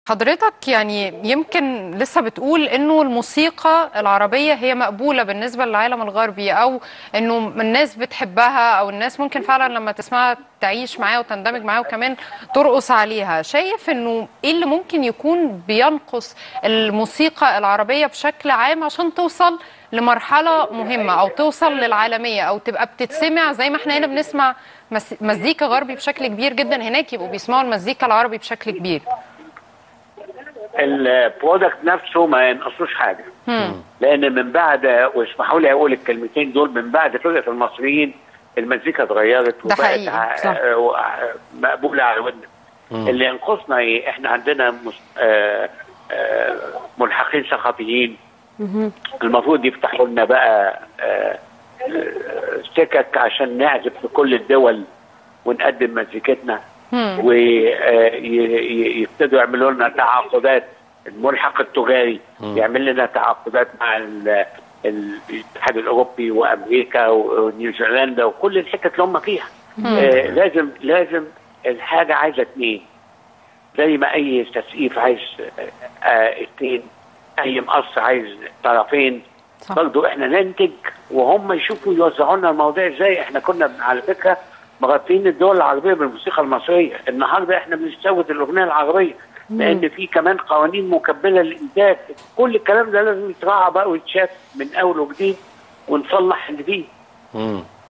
حضرتك يعني يمكن لسه بتقول انه الموسيقى العربيه هي مقبوله بالنسبه للعالم الغربي او انه الناس بتحبها او الناس ممكن فعلا لما تسمعها تعيش معاها وتندمج معاها وكمان ترقص عليها شايف انه ايه اللي ممكن يكون بينقص الموسيقى العربيه بشكل عام عشان توصل لمرحله مهمه او توصل للعالميه او تبقى بتتسمع زي ما احنا هنا بنسمع مس- مزيكا غربي بشكل كبير جدا هناك يبقوا بيسمعوا المزيكا العربي بشكل كبير البرودكت نفسه ما ينقصوش حاجه لان من بعد واسمحوا لي اقول الكلمتين دول من بعد فرقه المصريين المزيكا اتغيرت ده وبقت حقيقي، ع- صح. آه، ع- مقبوله على ودنا اللي ينقصنا ايه احنا عندنا مس- آه، آه، ملحقين ثقافيين المفروض يفتحوا لنا بقى آه، آه، سكك عشان نعزف في كل الدول ونقدم مزيكتنا ويبتدوا يعملوا لنا تعاقدات الملحق التجاري يعمل لنا تعاقدات مع ال- ال- الاتحاد الاوروبي وامريكا ونيوزيلندا وكل الحتت اللي هم فيها آه لازم لازم الحاجه عايزه اتنين زي ما اي تسقيف عايز آه، آه اتنين اي مقص عايز طرفين صح. برضه احنا ننتج وهم يشوفوا يوزعوا لنا المواضيع ازاي احنا كنا على فكره مغطيين الدول العربيه بالموسيقى المصريه النهارده احنا بنستورد الاغنيه العربيه لان في كمان قوانين مكبله للانتاج كل الكلام ده لازم يتراعى بقى ويتشاف من اول وجديد ونصلح اللي فيه مم.